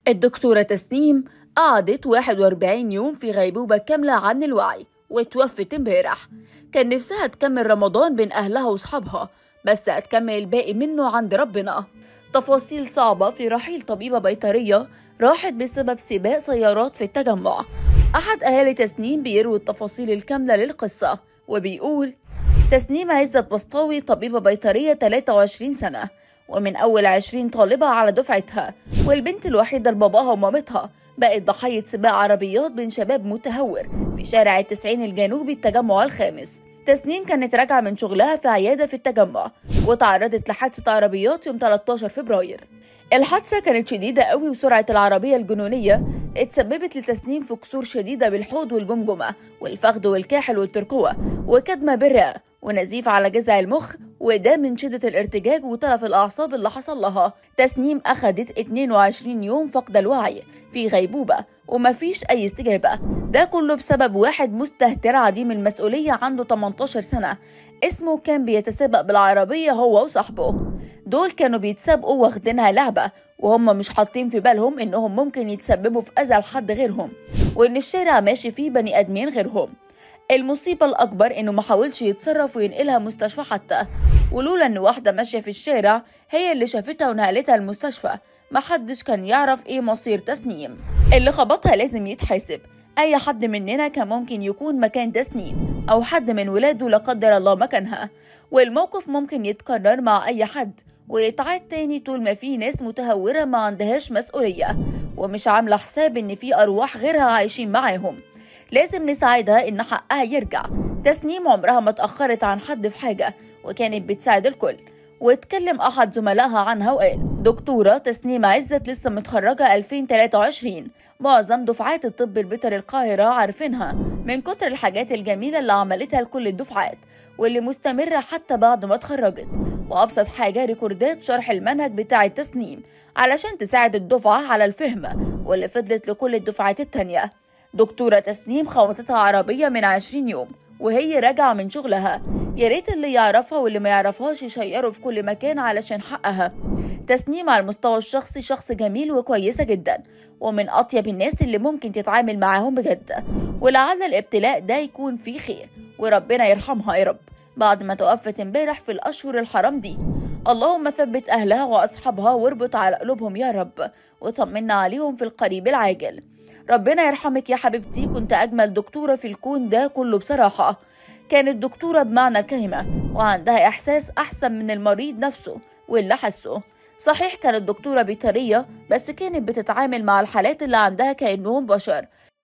الدكتورة تسنيم قعدت 41 يوم في غيبوبة كاملة عن الوعي وتوفت امبارح كان نفسها تكمل رمضان بين أهلها وصحابها بس هتكمل الباقي منه عند ربنا تفاصيل صعبة في رحيل طبيبة بيطرية راحت بسبب سباق سيارات في التجمع أحد أهالي تسنيم بيروي التفاصيل الكاملة للقصة وبيقول تسنيم عزت بسطاوي طبيبة بيطرية 23 سنة ومن أول 20 طالبة على دفعتها والبنت الوحيدة لباباها ومامتها بقت ضحية سباق عربيات بين شباب متهور في شارع التسعين الجنوبي التجمع الخامس تسنيم كانت راجعة من شغلها في عيادة في التجمع وتعرضت لحادثة عربيات يوم 13 فبراير الحادثة كانت شديدة قوي وسرعة العربية الجنونية اتسببت لتسنيم في كسور شديدة بالحوض والجمجمة والفخذ والكاحل والترقوة وكدمة بالرئة ونزيف على جذع المخ وده من شدة الارتجاج وتلف الأعصاب اللي حصل لها تسنيم أخدت 22 يوم فقد الوعي في غيبوبة ومفيش أي استجابة ده كله بسبب واحد مستهتر عديم المسؤولية عنده 18 سنة اسمه كان بيتسابق بالعربية هو وصاحبه دول كانوا بيتسابقوا واخدينها لعبة وهم مش حاطين في بالهم إنهم ممكن يتسببوا في أذى لحد غيرهم وإن الشارع ماشي فيه بني آدمين غيرهم المصيبة الأكبر إنه ما حاولش يتصرف وينقلها مستشفى حتى ولولا إن واحدة ماشية في الشارع هي اللي شافتها ونقلتها المستشفى محدش كان يعرف إيه مصير تسنيم اللي خبطها لازم يتحاسب أي حد مننا كان ممكن يكون مكان تسنيم أو حد من ولاده لا قدر الله مكانها والموقف ممكن يتكرر مع أي حد ويتعاد تاني طول ما في ناس متهورة ما عندهاش مسؤولية ومش عاملة حساب إن في أرواح غيرها عايشين معاهم لازم نساعدها إن حقها يرجع تسنيم عمرها ما اتأخرت عن حد في حاجة وكانت بتساعد الكل واتكلم أحد زملائها عنها وقال دكتورة تسنيم عزت لسه متخرجة 2023 معظم دفعات الطب البيطري القاهرة عارفينها من كتر الحاجات الجميلة اللي عملتها لكل الدفعات واللي مستمرة حتى بعد ما اتخرجت وأبسط حاجة ريكوردات شرح المنهج بتاع التسنيم علشان تساعد الدفعة على الفهم واللي فضلت لكل الدفعات التانية دكتورة تسنيم خبطتها عربية من 20 يوم وهي راجعة من شغلها يا ريت اللي يعرفها واللي ما يعرفهاش يشيروا في كل مكان علشان حقها تسنيم على المستوى الشخصي شخص جميل وكويسة جدا ومن أطيب الناس اللي ممكن تتعامل معاهم بجد ولعل الابتلاء ده يكون فيه خير وربنا يرحمها يا رب بعد ما توفت امبارح في الأشهر الحرام دي اللهم ثبت أهلها وأصحابها واربط على قلوبهم يا رب وطمنا عليهم في القريب العاجل ربنا يرحمك يا حبيبتي كنت أجمل دكتورة في الكون ده كله بصراحة كانت دكتورة بمعنى الكلمة وعندها إحساس أحسن من المريض نفسه واللي حسه صحيح كانت دكتورة بيطرية بس كانت بتتعامل مع الحالات اللي عندها كأنهم بشر